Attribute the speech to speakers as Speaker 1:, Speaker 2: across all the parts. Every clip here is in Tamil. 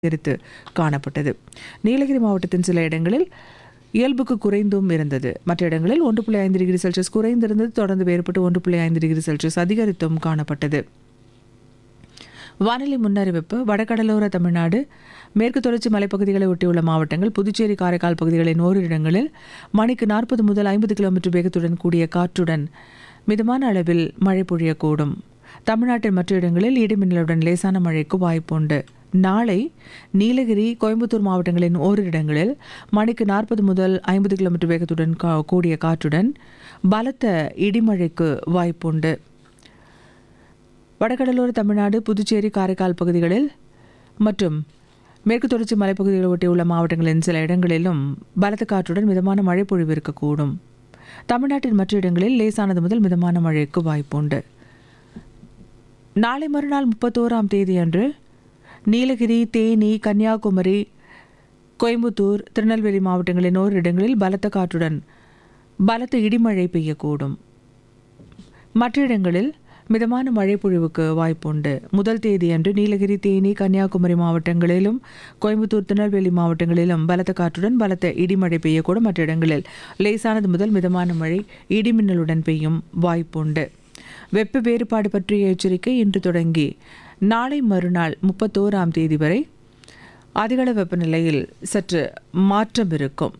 Speaker 1: அதிகரித்து காணப்பட்டது நீலகிரி மாவட்டத்தின் சில இடங்களில் இயல்புக்கு குறைந்தும் இருந்தது மற்ற இடங்களில் ஒன்று புள்ளி ஐந்து டிகிரி செல்சியஸ் குறைந்திருந்தது தொடர்ந்து வேறுபட்டு ஒன்று புள்ளி ஐந்து டிகிரி செல்சியஸ் அதிகரித்தும் காணப்பட்டது வானிலை முன்னறிவிப்பு வடகடலோர தமிழ்நாடு மேற்கு தொடர்ச்சி மலைப்பகுதிகளை ஒட்டியுள்ள மாவட்டங்கள் புதுச்சேரி காரைக்கால் பகுதிகளின் ஓரிரு இடங்களில் மணிக்கு நாற்பது முதல் ஐம்பது கிலோமீட்டர் வேகத்துடன் கூடிய காற்றுடன் மிதமான அளவில் மழை பொழியக்கூடும் தமிழ்நாட்டின் மற்ற இடங்களில் இடிமின்னலுடன் லேசான மழைக்கு வாய்ப்புண்டு நாளை நீலகிரி கோயம்புத்தூர் மாவட்டங்களின் ஓரிரு இடங்களில் மணிக்கு நாற்பது முதல் ஐம்பது கிலோமீட்டர் வேகத்துடன் கா- கூடிய காற்றுடன் பலத்த இடிமழைக்கு வாய்ப்புண்டு வடகடலோர தமிழ்நாடு புதுச்சேரி காரைக்கால் பகுதிகளில் மற்றும் மேற்கு தொடர்ச்சி மலைப்பகுதிகளை ஒட்டியுள்ள மாவட்டங்களின் சில இடங்களிலும் பலத்த காற்றுடன் மிதமான மழை பொழிவு இருக்கக்கூடும் தமிழ்நாட்டின் மற்ற இடங்களில் லேசானது முதல் மிதமான மழைக்கு வாய்ப்புண்டு நாளை மறுநாள் முப்பத்தோராம் தேதியன்று நீலகிரி தேனி கன்னியாகுமரி கோயம்புத்தூர் திருநெல்வேலி மாவட்டங்களின் ஓரிரு இடங்களில் பலத்த காற்றுடன் பலத்த இடிமழை பெய்யக்கூடும் மற்ற இடங்களில் மிதமான மழை பொழிவுக்கு வாய்ப்புண்டு முதல் தேதியன்று நீலகிரி தேனி கன்னியாகுமரி மாவட்டங்களிலும் கோயம்புத்தூர் திருநெல்வேலி மாவட்டங்களிலும் பலத்த காற்றுடன் பலத்த இடிமழை பெய்யக்கூடும் மற்ற இடங்களில் லேசானது முதல் மிதமான மழை இடிமின்னலுடன் பெய்யும் வாய்ப்புண்டு வெப்ப வேறுபாடு பற்றிய எச்சரிக்கை இன்று தொடங்கி நாளை மறுநாள் முப்பத்தோராம் தேதி வரை அதிகள வெப்பநிலையில் சற்று மாற்றம் இருக்கும்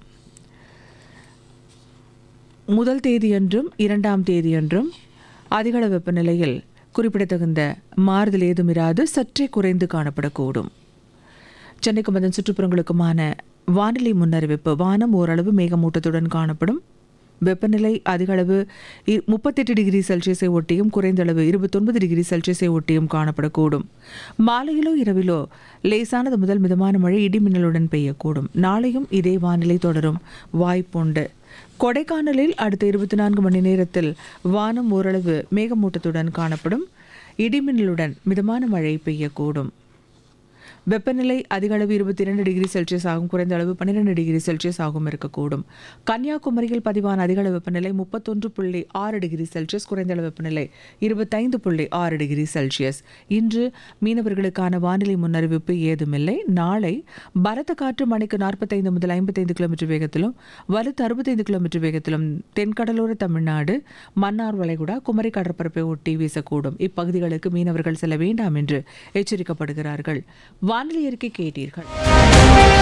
Speaker 1: முதல் தேதியன்றும் இரண்டாம் தேதியன்றும் அதிகள வெப்பநிலையில் குறிப்பிடத்தகுந்த மாறுதல் ஏதும் இராது சற்றே குறைந்து காணப்படக்கூடும் சென்னைக்கும் அதன் சுற்றுப்புறங்களுக்குமான வானிலை முன்னறிவிப்பு வானம் ஓரளவு மேகமூட்டத்துடன் காணப்படும் வெப்பநிலை அதிகளவு இ- முப்பத்தெட்டு டிகிரி செல்சியஸை ஒட்டியும் குறைந்தளவு இருபத்தொன்பது டிகிரி செல்சியஸை ஒட்டியும் காணப்படக்கூடும் மாலையிலோ இரவிலோ லேசானது முதல் மிதமான மழை இடிமின்னலுடன் பெய்யக்கூடும் நாளையும் இதே வானிலை தொடரும் வாய்ப்புண்டு கொடைக்கானலில் அடுத்த இருபத்தி நான்கு மணி நேரத்தில் வானம் ஓரளவு மேகமூட்டத்துடன் காணப்படும் இடிமின்னலுடன் மிதமான மழை பெய்யக்கூடும் வெப்பநிலை அதிக அளவு இருபத்தி இரண்டு டிகிரி செல்சியஸ் ஆகும் குறைந்த அளவு பன்னிரெண்டு டிகிரி செல்சியஸ் ஆகும் இருக்கக்கூடும் கன்னியாகுமரியில் பதிவான அதிக அளவு வெப்பநிலை முப்பத்தொன்று புள்ளி ஆறு டிகிரி செல்சியஸ் குறைந்த அளவு வெப்பநிலை இருபத்தைந்து புள்ளி ஆறு டிகிரி செல்சியஸ் இன்று மீனவர்களுக்கான வானிலை முன்னறிவிப்பு ஏதுமில்லை நாளை பலத்த காற்று மணிக்கு நாற்பத்தைந்து முதல் ஐம்பத்தைந்து கிலோமீட்டர் வேகத்திலும் வலுத்து அறுபத்தைந்து கிலோமீட்டர் வேகத்திலும் தென்கடலோர தமிழ்நாடு மன்னார் வளைகுடா குமரி கடற்பரப்பை ஒட்டி வீசக்கூடும் இப்பகுதிகளுக்கு மீனவர்கள் செல்ல வேண்டாம் என்று எச்சரிக்கப்படுகிறார்கள் வானிலை அறிக்கை கேட்டீர்கள்